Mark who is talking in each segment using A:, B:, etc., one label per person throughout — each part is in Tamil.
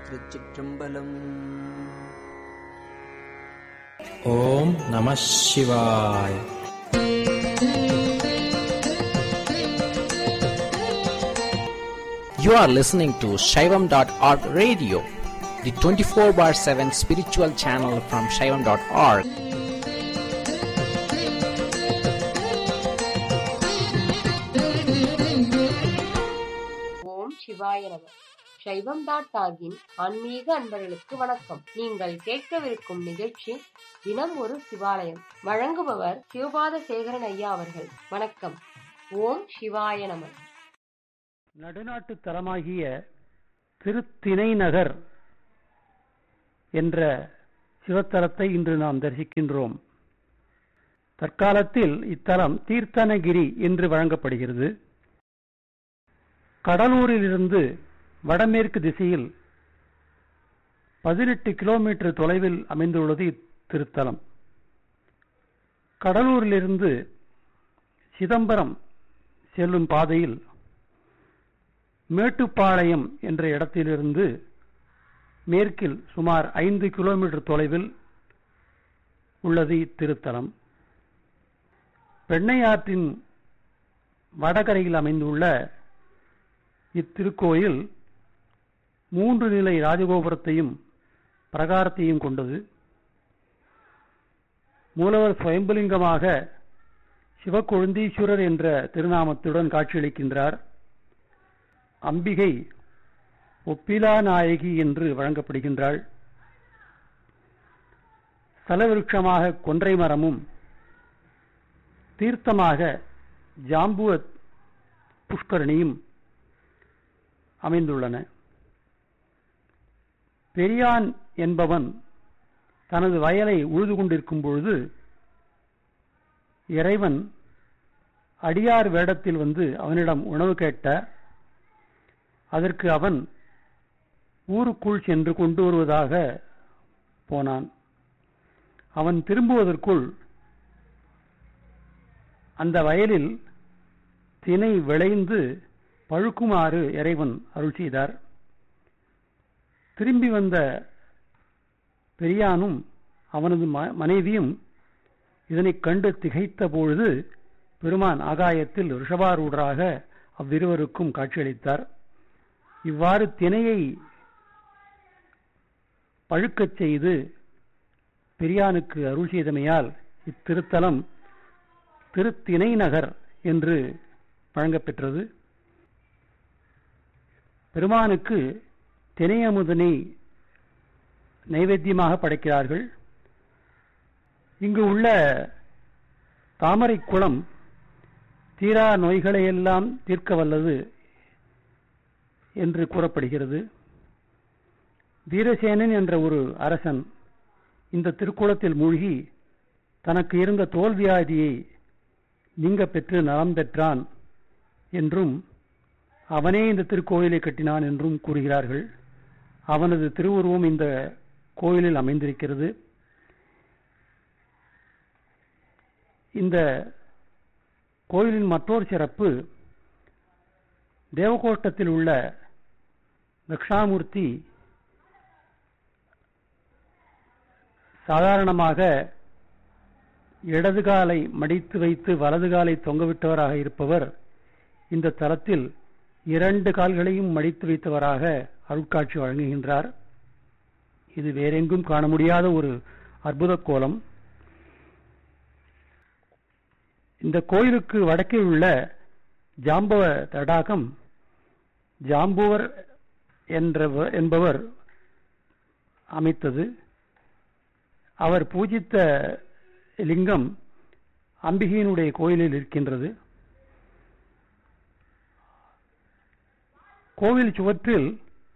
A: திருச்சிற்றம்பலம்
B: ஓம் நம சிவாய் You are listening to Shaivam.org radio, the 24 bar 7 spiritual channel from Shaivam.org.
C: ஓம் சிவாய நம சைவம் டாட் டாகின் ஆன்மீக அன்பர்களுக்கு வணக்கம் நீங்கள் கேட்கவிருக்கும் நிகழ்ச்சி தினம் ஒரு சிவாலயம் வழங்குபவர் சிவபாத சேகரன் ஐயா அவர்கள் வணக்கம் ஓம் சிவாய நம
D: நடுநாட்டு தலமாகிய திருத்திணை நகர் என்ற சிவத்தலத்தை இன்று நாம் தரிசிக்கின்றோம் தற்காலத்தில் இத்தலம் தீர்த்தனகிரி என்று வழங்கப்படுகிறது கடலூரிலிருந்து வடமேற்கு திசையில் பதினெட்டு கிலோமீட்டர் தொலைவில் அமைந்துள்ளது இத்திருத்தலம் கடலூரிலிருந்து சிதம்பரம் செல்லும் பாதையில் மேட்டுப்பாளையம் என்ற இடத்திலிருந்து மேற்கில் சுமார் ஐந்து கிலோமீட்டர் தொலைவில் உள்ளது இத்திருத்தலம் பெண்ணையாற்றின் வடகரையில் அமைந்துள்ள இத்திருக்கோயில் மூன்று நிலை ராஜகோபுரத்தையும் பிரகாரத்தையும் கொண்டது மூலவர் சுயம்பலிங்கமாக சிவக்கொழுந்தீஸ்வரர் என்ற திருநாமத்துடன் காட்சியளிக்கின்றார் அம்பிகை ஒப்பிலா நாயகி என்று வழங்கப்படுகின்றாள் ஸ்தலவிருட்சமாக கொன்றை மரமும் தீர்த்தமாக ஜாம்புவத் புஷ்கரணியும் அமைந்துள்ளன பெரியான் என்பவன் தனது வயலை உழுது கொண்டிருக்கும் பொழுது இறைவன் அடியார் வேடத்தில் வந்து அவனிடம் உணவு கேட்டார் அதற்கு அவன் ஊருக்குள் சென்று கொண்டு வருவதாக போனான் அவன் திரும்புவதற்குள் அந்த வயலில் தினை விளைந்து பழுக்குமாறு இறைவன் அருள் செய்தார் திரும்பி வந்த பெரியானும் அவனது மனைவியும் இதனைக் கண்டு திகைத்த பொழுது பெருமான் ஆகாயத்தில் ரிஷபாரூடராக அவ்விருவருக்கும் காட்சியளித்தார் இவ்வாறு தினையை பழுக்கச் செய்து பெரியானுக்கு அருள் செய்தமையால் இத்திருத்தலம் திருத்திணை நகர் என்று வழங்கப்பெற்றது பெருமானுக்கு தினையமுதனை நைவேத்தியமாக படைக்கிறார்கள் இங்கு உள்ள தாமரை குளம் தீரா நோய்களையெல்லாம் தீர்க்க வல்லது என்று கூறப்படுகிறது வீரசேனன் என்ற ஒரு அரசன் இந்த திருக்குளத்தில் மூழ்கி தனக்கு இருந்த தோல்வியாதியை நீங்க பெற்று நலம் பெற்றான் என்றும் அவனே இந்த திருக்கோயிலை கட்டினான் என்றும் கூறுகிறார்கள் அவனது திருவுருவம் இந்த கோயிலில் அமைந்திருக்கிறது இந்த கோயிலின் மற்றொரு சிறப்பு தேவகோஷ்டத்தில் உள்ள தக்ஷாமூர்த்தி சாதாரணமாக இடது காலை மடித்து வைத்து வலது காலை தொங்கவிட்டவராக இருப்பவர் இந்த தலத்தில் இரண்டு கால்களையும் மடித்து வைத்தவராக அருட்காட்சி வழங்குகின்றார் இது வேறெங்கும் காண முடியாத ஒரு அற்புத கோலம் இந்த கோயிலுக்கு வடக்கே உள்ள ஜாம்பவ தடாகம் ஜாம்புவர் என்ற என்பவர் அமைத்தது அவர் பூஜித்த லிங்கம் அம்பிகையினுடைய கோயிலில் இருக்கின்றது கோவில் சுவற்றில்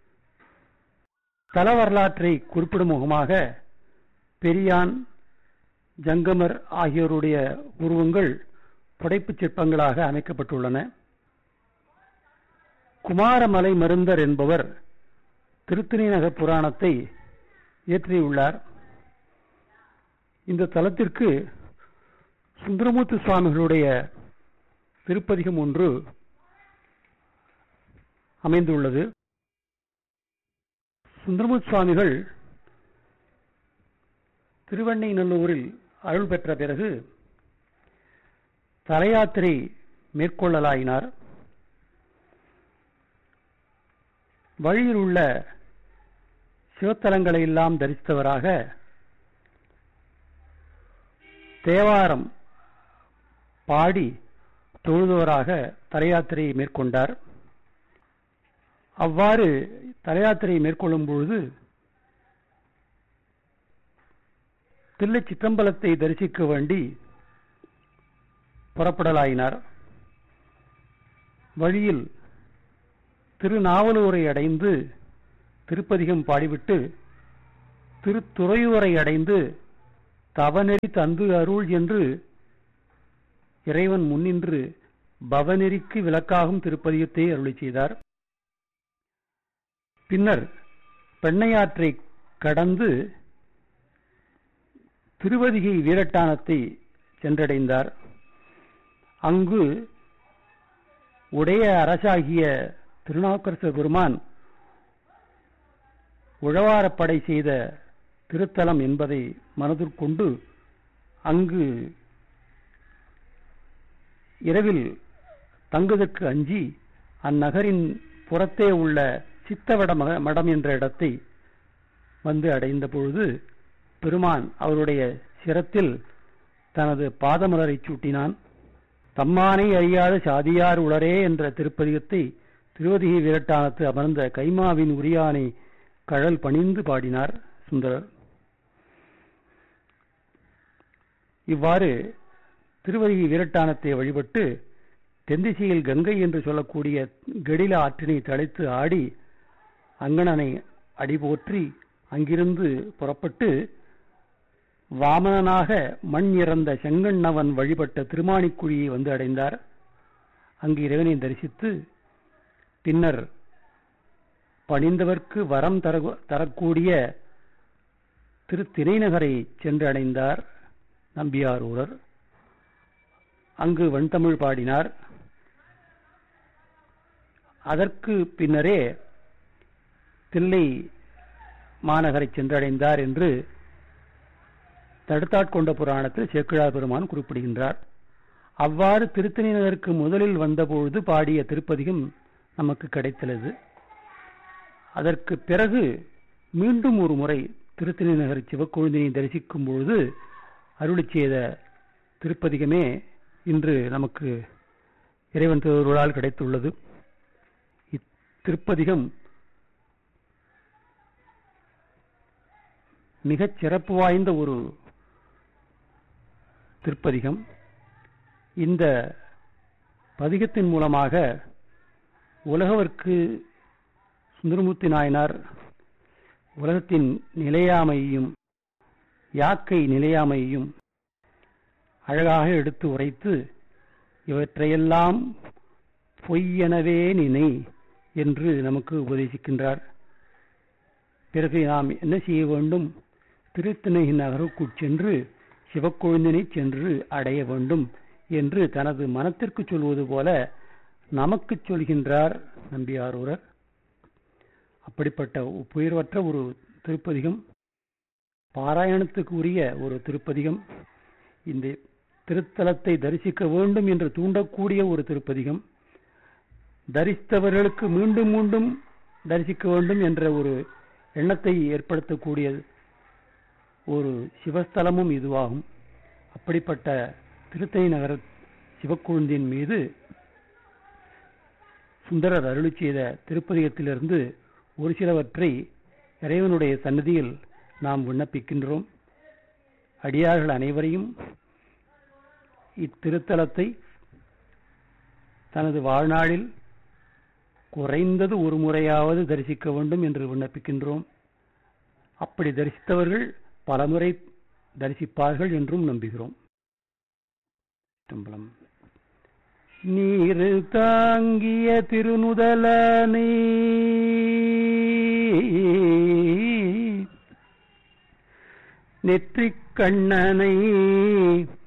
D: தல வரலாற்றை குறிப்பிடும் முகமாக பெரியான் ஜங்கமர் ஆகியோருடைய உருவங்கள் புடைப்புச் சிற்பங்களாக அமைக்கப்பட்டுள்ளன குமாரமலை மருந்தர் என்பவர் திருத்தணிநகர் புராணத்தை இயற்றியுள்ளார் இந்த தலத்திற்கு சுந்தரமூர்த்தி சுவாமிகளுடைய திருப்பதிகம் ஒன்று அமைந்துள்ளது சுந்தரமுத் சுவாமிகள் திருவண்ணைநல்லூரில் அருள் பெற்ற பிறகு தலயாத்திரை மேற்கொள்ளலாயினார் வழியில் உள்ள சிவத்தலங்களை எல்லாம் தரிசித்தவராக தேவாரம் பாடி தொழுதவராக தலயாத்திரையை மேற்கொண்டார் அவ்வாறு தலயாத்திரையை மேற்கொள்ளும் பொழுது தில்லை சிற்றம்பலத்தை தரிசிக்க வேண்டி புறப்படலாயினார் வழியில் திருநாவலூரை அடைந்து திருப்பதிகம் பாடிவிட்டு திருத்துறையூரை அடைந்து தவநெறி தந்து அருள் என்று இறைவன் முன்னின்று பவநெறிக்கு விளக்காகும் திருப்பதிகத்தை அருளி செய்தார் பின்னர் பெண்ணையாற்றை கடந்து திருவதிகை வீரட்டானத்தை சென்றடைந்தார் அங்கு உடைய அரசாகிய திருநாவுக்கரச பெருமான் உழவாரப்படை செய்த திருத்தலம் என்பதை மனதிற்கொண்டு அங்கு இரவில் தங்குவதற்கு அஞ்சி அந்நகரின் புறத்தே உள்ள சித்தவட மக- மடம் என்ற இடத்தை வந்து அடைந்த பொழுது பெருமான் அவருடைய சிரத்தில் தனது பாதமலரை சூட்டினான் தம்மானை அறியாத சாதியார் உளரே என்ற திருப்பதிகத்தை திருவதிகை விரட்டானத்து அமர்ந்த கைமாவின் உரியானை கழல் பணிந்து பாடினார் சுந்தரர் இவ்வாறு திருவதிகை வீரட்டானத்தை வழிபட்டு தென்திசையில் கங்கை என்று சொல்லக்கூடிய கெடில ஆற்றினை தழைத்து ஆடி அங்கணனை அடிபோற்றி அங்கிருந்து புறப்பட்டு வாமனனாக மண் இறந்த செங்கண்ணவன் வழிபட்ட திருமாணிக்குழியை வந்து அடைந்தார் அங்கு இறைவனை தரிசித்து பின்னர் பணிந்தவர்க்கு வரம் தர தரக்கூடிய திரு திரைநகரை சென்று அடைந்தார் நம்பியாரூரர் அங்கு வண்தமிழ் பாடினார் அதற்கு பின்னரே தில்லை மாநகரை சென்றடைந்தார் என்று தடுத்தாட்கொண்ட புராணத்தில் சேக்கிழார் பெருமான் குறிப்பிடுகின்றார் அவ்வாறு திருத்தணி நகருக்கு முதலில் வந்தபொழுது பாடிய திருப்பதிகம் நமக்கு கிடைத்துள்ளது அதற்கு பிறகு மீண்டும் ஒரு முறை திருத்தணி நகர் சிவக்கொழுந்தினை தரிசிக்கும் பொழுது அருளிச் செய்த திருப்பதிகமே இன்று நமக்கு இறைவன் திருவருளால் கிடைத்துள்ளது இத்திருப்பதிகம் மிகச் சிறப்பு வாய்ந்த ஒரு திருப்பதிகம் இந்த பதிகத்தின் மூலமாக உலகவர்க்கு சுந்தரமூர்த்தி நாயனார் உலகத்தின் நிலையாமையையும் யாக்கை நிலையாமையையும் அழகாக எடுத்து உரைத்து இவற்றையெல்லாம் பொய்யெனவே நினை என்று நமக்கு உபதேசிக்கின்றார் பிறகு நாம் என்ன செய்ய வேண்டும் திருத்தணை நகருக்குள் சென்று சிவக்கொழுந்தினை சென்று அடைய வேண்டும் என்று தனது மனத்திற்கு சொல்வது போல நமக்கு சொல்கின்றார் நம்பியாரூரர் அப்படிப்பட்ட புயர்வற்ற ஒரு திருப்பதிகம் பாராயணத்துக்கு உரிய ஒரு திருப்பதிகம் இந்த திருத்தலத்தை தரிசிக்க வேண்டும் என்று தூண்டக்கூடிய ஒரு திருப்பதிகம் தரிசித்தவர்களுக்கு மீண்டும் மீண்டும் தரிசிக்க வேண்டும் என்ற ஒரு எண்ணத்தை ஏற்படுத்தக்கூடிய ஒரு சிவஸ்தலமும் இதுவாகும் அப்படிப்பட்ட திருத்தணி நகர சிவக்குழுந்தின் மீது சுந்தரர் அருளி செய்த திருப்பதிகத்திலிருந்து ஒரு சிலவற்றை இறைவனுடைய சன்னதியில் நாம் விண்ணப்பிக்கின்றோம் அடியார்கள் அனைவரையும் இத்திருத்தலத்தை தனது வாழ்நாளில் குறைந்தது ஒரு முறையாவது தரிசிக்க வேண்டும் என்று விண்ணப்பிக்கின்றோம் அப்படி தரிசித்தவர்கள் பலமுறை தரிசிப்பார்கள் என்றும் நம்புகிறோம் சிற்றம்பலம். நீரு தாங்கிய திருநுதலனை நெற்றிக் கண்ணனை